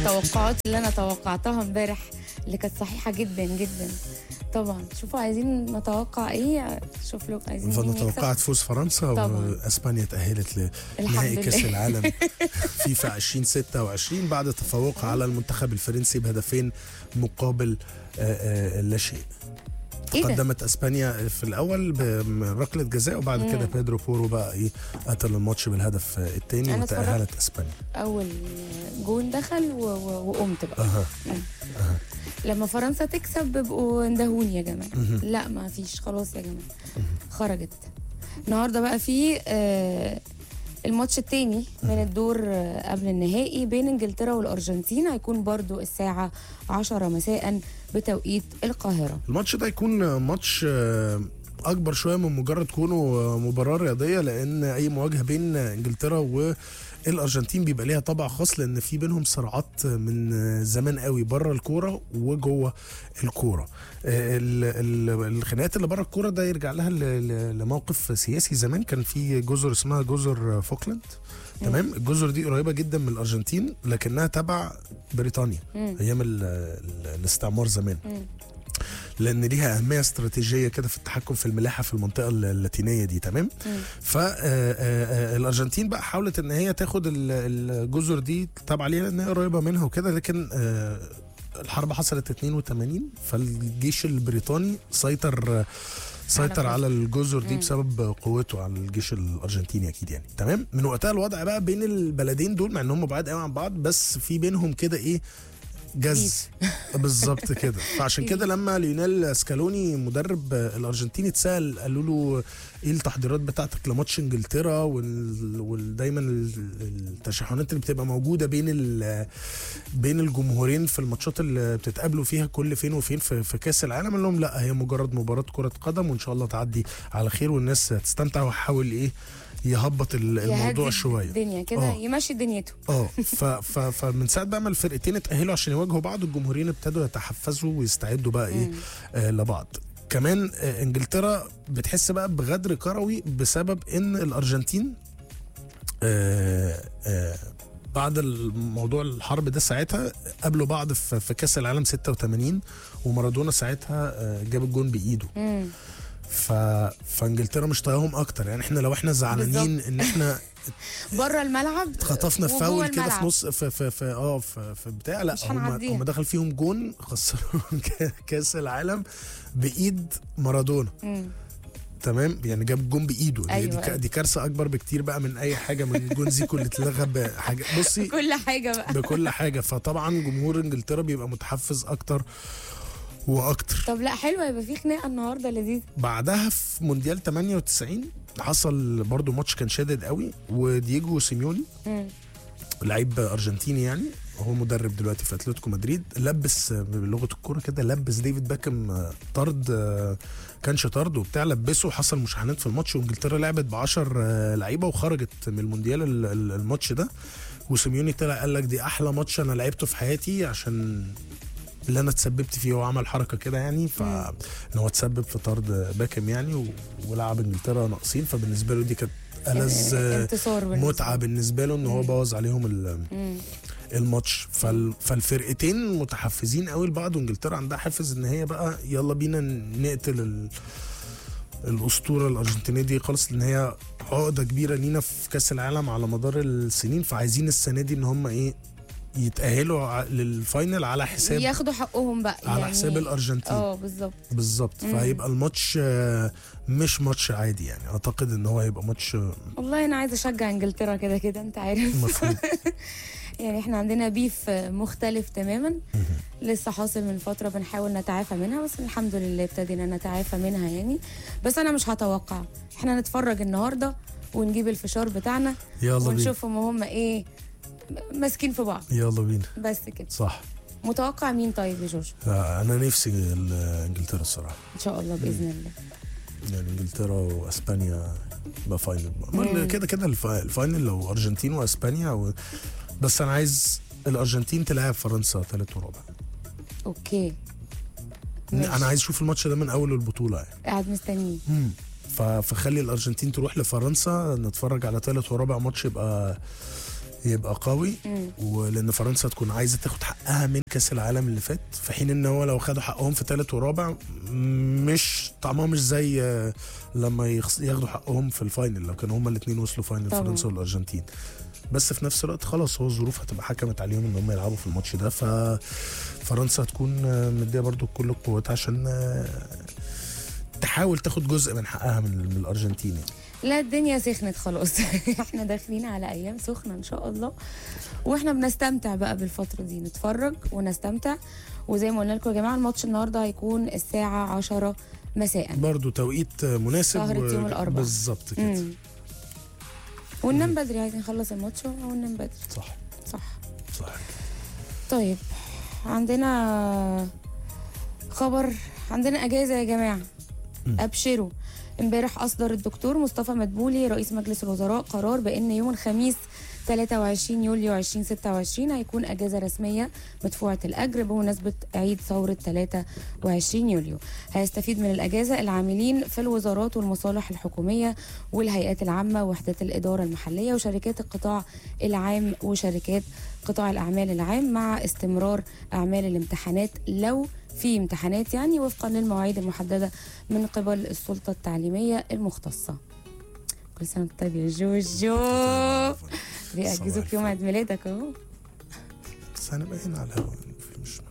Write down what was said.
التوقعات اللي انا توقعتها امبارح اللي كانت صحيحه جدا جدا طبعا شوفوا عايزين نتوقع ايه شوف لو عايزين مين فانا يكسب. توقعت فوز فرنسا طبعاً. واسبانيا تاهلت الحمد لنهائي كاس لله. العالم فيفا 2026 بعد تفوقها على المنتخب الفرنسي بهدفين مقابل آه، آه، لا شيء ايه ده قدمت اسبانيا في الاول بركله جزاء وبعد مم. كده بيدرو بورو بقى ايه قتل الماتش بالهدف الثاني أنا وتاهلت اسبانيا اول جون دخل و... و... وقمت بقى اها لما فرنسا تكسب بيبقوا اندهوني يا جماعه مهم. لا ما فيش خلاص يا جماعه خرجت النهارده بقى في آه، الماتش التاني من الدور آه، قبل النهائي بين انجلترا والارجنتين هيكون برضو الساعه 10 مساء بتوقيت القاهره الماتش ده يكون ماتش آه، اكبر شويه من مجرد كونه آه، مباراه رياضيه لان اي مواجهه بين انجلترا والارجنتين بيبقى ليها طابع خاص لان في بينهم صراعات من آه، زمان قوي بره الكوره وجوه الكوره آه، ال- ال- الخناقات اللي بره الكوره ده يرجع لها ل- ل- لموقف سياسي زمان كان في جزر اسمها جزر فوكلاند تمام الجزر دي قريبه جدا من الارجنتين لكنها تبع بريطانيا مم. ايام ال- ال- الاستعمار زمان مم. لان ليها اهميه استراتيجيه كده في التحكم في الملاحه في المنطقه اللاتينيه دي تمام مم. فالارجنتين بقى حاولت ان هي تاخد ال- الجزر دي تابعه ليها لان هي قريبه منها وكده لكن آه، الحرب حصلت 82 فالجيش البريطاني سيطر سيطر على الجزر دي مم. بسبب قوته على الجيش الارجنتيني اكيد يعني تمام من وقتها الوضع بقى بين البلدين دول مع ان هم بعاد قوي عن بعض بس في بينهم كده ايه جز بالظبط كده فعشان كده لما ليونيل سكالوني مدرب الارجنتين اتسال قالوا له ايه التحضيرات بتاعتك لماتش انجلترا وال- ودايما التشحنات اللي بتبقى موجوده بين ال- بين الجمهورين في الماتشات اللي بتتقابلوا فيها كل فين وفين في, في كاس العالم قال لهم لا هي مجرد مباراه كره قدم وان شاء الله تعدي على خير والناس تستمتع ويحاول ايه يهبط ال- الموضوع يهدي شويه الدنيا كده آه. يمشي دنيته اه ف ف فمن ساعه بقى ما الفرقتين اتاهلوا عشان يواجهوا بعض الجمهورين ابتدوا يتحفزوا ويستعدوا بقى ايه مم. آه لبعض كمان آه انجلترا بتحس بقى بغدر كروي بسبب ان الارجنتين آه آه بعد الموضوع الحرب ده ساعتها قابلوا بعض في, في كاس العالم 86 ومارادونا ساعتها آه جاب الجون بايده مم. ف... فانجلترا مش طايقاهم اكتر يعني احنا لو احنا زعلانين ان احنا بره الملعب اتخطفنا في وجوه فاول كده في الملعب. نص في في في اه في, في بتاع لا مش هم هنعديها. هم دخل فيهم جون خسروا كاس العالم بايد مارادونا مم. تمام يعني جاب جون بايده دي, أيوة، دي, ك- أيوة. دي كارثه اكبر بكتير بقى من اي حاجه من جون زيكو اللي اتلغى بحاجه بصي كل حاجه بقى بكل حاجه فطبعا جمهور انجلترا بيبقى متحفز اكتر واكتر طب لا حلوه يبقى في خناقه النهارده لذيذه بعدها في مونديال 98 حصل برضو ماتش كان شادد قوي ودييجو سيميوني مم. لعيب ارجنتيني يعني هو مدرب دلوقتي في اتلتيكو مدريد لبس بلغه الكوره كده لبس ديفيد باكم طرد كانش طرد وبتاع لبسه وحصل مشاحنات في الماتش وانجلترا لعبت ب 10 لعيبه وخرجت من المونديال ال- ال- الماتش ده وسيميوني طلع قال لك دي احلى ماتش انا لعبته في حياتي عشان اللي انا اتسببت فيه هو عمل حركه كده يعني ف ان هو اتسبب في طرد باكم يعني و- ولعب انجلترا ناقصين فبالنسبه له دي كانت ألذ انتصار بالنسبة متعه بالنسبه له ان هو بوظ عليهم ال- مم. الماتش فال... فالفرقتين متحفزين قوي لبعض وانجلترا عندها حافز ان هي بقى يلا بينا نقتل ال... الاسطوره الارجنتينيه دي خالص لان هي عقده كبيره لينا في كاس العالم على مدار السنين فعايزين السنه دي ان هم ايه يتاهلوا ع- للفاينل على حساب ياخدوا حقهم بقى على يعني حساب الارجنتين اه بالظبط بالظبط فهيبقى الماتش آه، مش ماتش عادي يعني اعتقد ان هو هيبقى ماتش آه، والله انا عايزه اشجع انجلترا كده كده انت عارف مفروض يعني احنا عندنا بيف مختلف تماما لسه حاصل من فتره بنحاول نتعافى منها بس الحمد لله ابتدينا نتعافى منها يعني بس انا مش هتوقع احنا نتفرج النهارده ونجيب الفشار بتاعنا يلا بينا ونشوفهم هم ايه ماسكين في بعض يلا بينا بس كده صح متوقع مين طيب يا جورج آه، انا نفسي ال- انجلترا الصراحه ان شاء الله باذن الله يعني انجلترا واسبانيا يبقى فاينل بقى. ما كده كده الف- الفاينل لو ارجنتين واسبانيا و... بس انا عايز الارجنتين تلعب فرنسا ثالث ورابع اوكي ماشي. انا عايز اشوف الماتش ده من اول البطوله يعني قاعد مستنيه مم. ف- فخلي الارجنتين تروح لفرنسا نتفرج على ثالث ورابع ماتش يبقى يبقى قوي مم. ولان فرنسا تكون عايزه تاخد حقها من كاس العالم اللي فات في حين ان هو لو خدوا حقهم في ثالث ورابع مش طعمها مش زي آه، لما يخص- ياخدوا حقهم في الفاينل لو كانوا هما الاثنين وصلوا فاينل طبعاً. فرنسا والارجنتين بس في نفس الوقت خلاص هو الظروف هتبقى حكمت عليهم ان هم يلعبوا في الماتش ده ففرنسا هتكون آه، مديه برضو كل القوات عشان آه، تحاول تاخد جزء من حقها من, من الارجنتين يعني. لا الدنيا سخنت خلاص احنا داخلين على ايام سخنه ان شاء الله واحنا بنستمتع بقى بالفتره دي نتفرج ونستمتع وزي ما قلنا لكم يا جماعه الماتش النهارده هيكون الساعه 10 مساء برضو توقيت آه، مناسب سهرة يوم الأربعاء. بالظبط كده مم. وننام بدري عايزين نخلص الماتش وننام بدري صح صح صح طيب عندنا خبر عندنا اجازه يا جماعه مم. ابشروا امبارح اصدر الدكتور مصطفى مدبولي رئيس مجلس الوزراء قرار بان يوم الخميس 23 يوليو 2026 هيكون اجازه رسميه مدفوعه الاجر بمناسبه عيد ثوره 23 يوليو هيستفيد من الاجازه العاملين في الوزارات والمصالح الحكوميه والهيئات العامه ووحدات الاداره المحليه وشركات القطاع العام وشركات قطاع الاعمال العام مع استمرار اعمال الامتحانات لو في امتحانات يعني وفقا للمواعيد المحدده من قبل السلطه التعليميه المختصه كل سنه وانت طيب يا جوجو بيأجزوك يوم عيد ميلادك اهو بس هنبقى هنا على الهوا مش